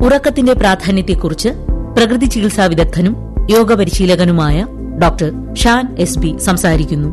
ഉറക്കത്തിന്റെ പ്രാധാന്യത്തെക്കുറിച്ച് പ്രകൃതി ചികിത്സാ വിദഗ്ധനും യോഗ പരിശീലകനുമായ ഡോക്ടർ ഷാൻ എസ് ബി സംസാരിക്കുന്നു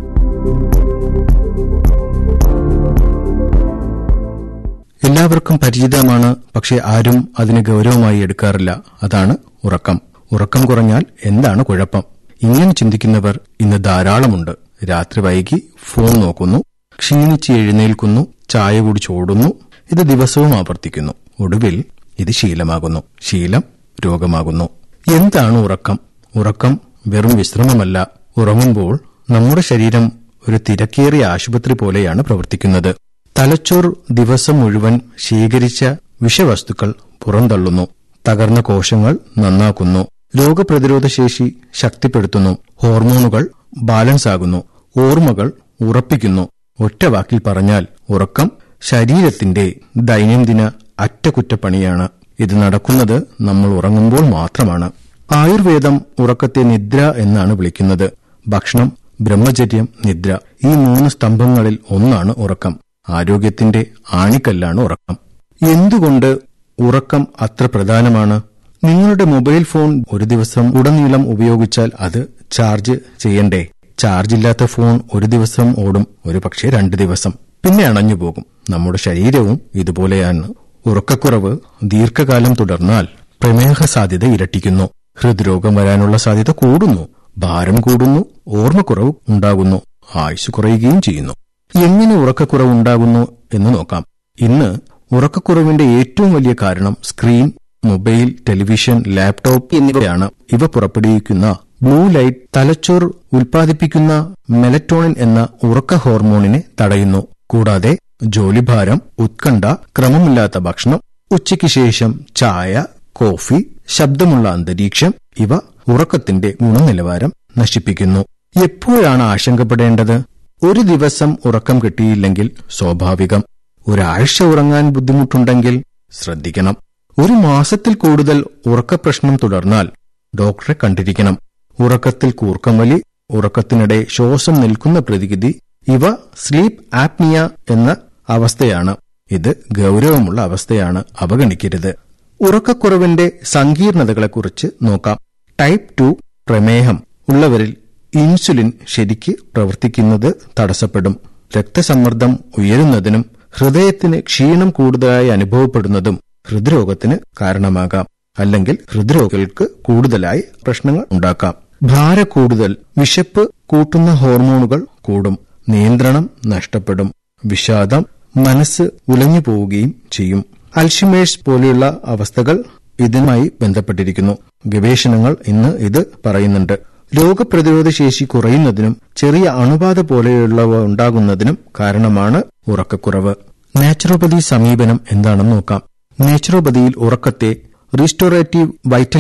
എല്ലാവർക്കും പരിചിതമാണ് പക്ഷെ ആരും അതിന് ഗൗരവമായി എടുക്കാറില്ല അതാണ് ഉറക്കം ഉറക്കം കുറഞ്ഞാൽ എന്താണ് കുഴപ്പം ഇങ്ങനെ ചിന്തിക്കുന്നവർ ഇന്ന് ധാരാളമുണ്ട് രാത്രി വൈകി ഫോൺ നോക്കുന്നു ക്ഷീണിച്ച് എഴുന്നേൽക്കുന്നു ചായ കുടിച്ച് ഓടുന്നു ഇത് ദിവസവും ആവർത്തിക്കുന്നു ഒടുവിൽ ഇത് ശീലമാകുന്നു ശീലം രോഗമാകുന്നു എന്താണ് ഉറക്കം ഉറക്കം വെറും വിശ്രമമല്ല ഉറങ്ങുമ്പോൾ നമ്മുടെ ശരീരം ഒരു തിരക്കേറിയ ആശുപത്രി പോലെയാണ് പ്രവർത്തിക്കുന്നത് തലച്ചോർ ദിവസം മുഴുവൻ ശേഖരിച്ച വിഷവസ്തുക്കൾ പുറന്തള്ളുന്നു തകർന്ന കോശങ്ങൾ നന്നാക്കുന്നു രോഗപ്രതിരോധ ശേഷി ശക്തിപ്പെടുത്തുന്നു ഹോർമോണുകൾ ബാലൻസ് ആകുന്നു ഓർമ്മകൾ ഉറപ്പിക്കുന്നു ഒറ്റ വാക്കിൽ പറഞ്ഞാൽ ഉറക്കം ശരീരത്തിന്റെ ദൈനംദിന അറ്റകുറ്റപ്പണിയാണ് ഇത് നടക്കുന്നത് നമ്മൾ ഉറങ്ങുമ്പോൾ മാത്രമാണ് ആയുർവേദം ഉറക്കത്തെ നിദ്ര എന്നാണ് വിളിക്കുന്നത് ഭക്ഷണം ബ്രഹ്മചര്യം നിദ്ര ഈ മൂന്ന് സ്തംഭങ്ങളിൽ ഒന്നാണ് ഉറക്കം ആരോഗ്യത്തിന്റെ ആണിക്കല്ലാണ് ഉറക്കം എന്തുകൊണ്ട് ഉറക്കം അത്ര പ്രധാനമാണ് നിങ്ങളുടെ മൊബൈൽ ഫോൺ ഒരു ദിവസം ഉടനീളം ഉപയോഗിച്ചാൽ അത് ചാർജ് ചെയ്യണ്ടേ ചാർജ് ഇല്ലാത്ത ഫോൺ ഒരു ദിവസം ഓടും ഒരു പക്ഷേ രണ്ട് ദിവസം പിന്നെ അണഞ്ഞു പോകും നമ്മുടെ ശരീരവും ഇതുപോലെയാണ് ഉറക്കക്കുറവ് ദീർഘകാലം തുടർന്നാൽ പ്രമേഹ സാധ്യത ഇരട്ടിക്കുന്നു ഹൃദ്രോഗം വരാനുള്ള സാധ്യത കൂടുന്നു ഭാരം കൂടുന്നു ഓർമ്മക്കുറവ് ഉണ്ടാകുന്നു ആയുസ് കുറയുകയും ചെയ്യുന്നു എങ്ങനെ ഉറക്കക്കുറവ് ഉണ്ടാകുന്നു എന്ന് നോക്കാം ഇന്ന് ഉറക്കക്കുറവിന്റെ ഏറ്റവും വലിയ കാരണം സ്ക്രീൻ മൊബൈൽ ടെലിവിഷൻ ലാപ്ടോപ്പ് എന്നിവയാണ് ഇവ പുറപ്പെടുവിക്കുന്ന ബ്ലൂ ലൈറ്റ് തലച്ചോർ ഉൽപ്പാദിപ്പിക്കുന്ന മെലറ്റോണിൻ എന്ന ഉറക്ക ഹോർമോണിനെ തടയുന്നു കൂടാതെ ജോലിഭാരം ഉത്കണ്ഠ ക്രമമില്ലാത്ത ഭക്ഷണം ഉച്ചയ്ക്ക് ശേഷം ചായ കോഫി ശബ്ദമുള്ള അന്തരീക്ഷം ഇവ ഉറക്കത്തിന്റെ ഗുണനിലവാരം നശിപ്പിക്കുന്നു എപ്പോഴാണ് ആശങ്കപ്പെടേണ്ടത് ഒരു ദിവസം ഉറക്കം കിട്ടിയില്ലെങ്കിൽ സ്വാഭാവികം ഒരാഴ്ച ഉറങ്ങാൻ ബുദ്ധിമുട്ടുണ്ടെങ്കിൽ ശ്രദ്ധിക്കണം ഒരു മാസത്തിൽ കൂടുതൽ ഉറക്കപ്രശ്നം തുടർന്നാൽ ഡോക്ടറെ കണ്ടിരിക്കണം ഉറക്കത്തിൽ കൂർക്കം വലി ഉറക്കത്തിനിടെ ശ്വാസം നിൽക്കുന്ന പ്രതിവിധി ഇവ സ്ലീപ്പ് ആപ്നിയ എന്ന അവസ്ഥയാണ് ഇത് ഗൗരവമുള്ള അവസ്ഥയാണ് അവഗണിക്കരുത് ഉറക്കക്കുറവിന്റെ സങ്കീർണതകളെക്കുറിച്ച് നോക്കാം ടൈപ്പ് ടു പ്രമേഹം ഉള്ളവരിൽ ഇൻസുലിൻ ശരിക്ക് പ്രവർത്തിക്കുന്നത് തടസ്സപ്പെടും രക്തസമ്മർദ്ദം ഉയരുന്നതിനും ഹൃദയത്തിന് ക്ഷീണം കൂടുതലായി അനുഭവപ്പെടുന്നതും ഹൃദ്രോഗത്തിന് കാരണമാകാം അല്ലെങ്കിൽ ഹൃദ്രോഗികൾക്ക് കൂടുതലായി പ്രശ്നങ്ങൾ ഉണ്ടാക്കാം ഭാര കൂടുതൽ വിശപ്പ് കൂട്ടുന്ന ഹോർമോണുകൾ കൂടും നിയന്ത്രണം നഷ്ടപ്പെടും വിഷാദം മനസ്സ് ഉലഞ്ഞു പോവുകയും ചെയ്യും അൽഷിമേഴ്സ് പോലെയുള്ള അവസ്ഥകൾ ഇതിനുമായി ബന്ധപ്പെട്ടിരിക്കുന്നു ഗവേഷണങ്ങൾ ഇന്ന് ഇത് പറയുന്നുണ്ട് രോഗപ്രതിരോധ ശേഷി കുറയുന്നതിനും ചെറിയ അണുബാധ പോലെയുള്ളവ ഉണ്ടാകുന്നതിനും കാരണമാണ് ഉറക്കക്കുറവ് നാച്ചുറോപ്പതി സമീപനം എന്താണെന്ന് നോക്കാം നാച്ചുറോപ്പതിയിൽ ഉറക്കത്തെ റീസ്റ്റോറേറ്റീവ് വൈറ്റൽ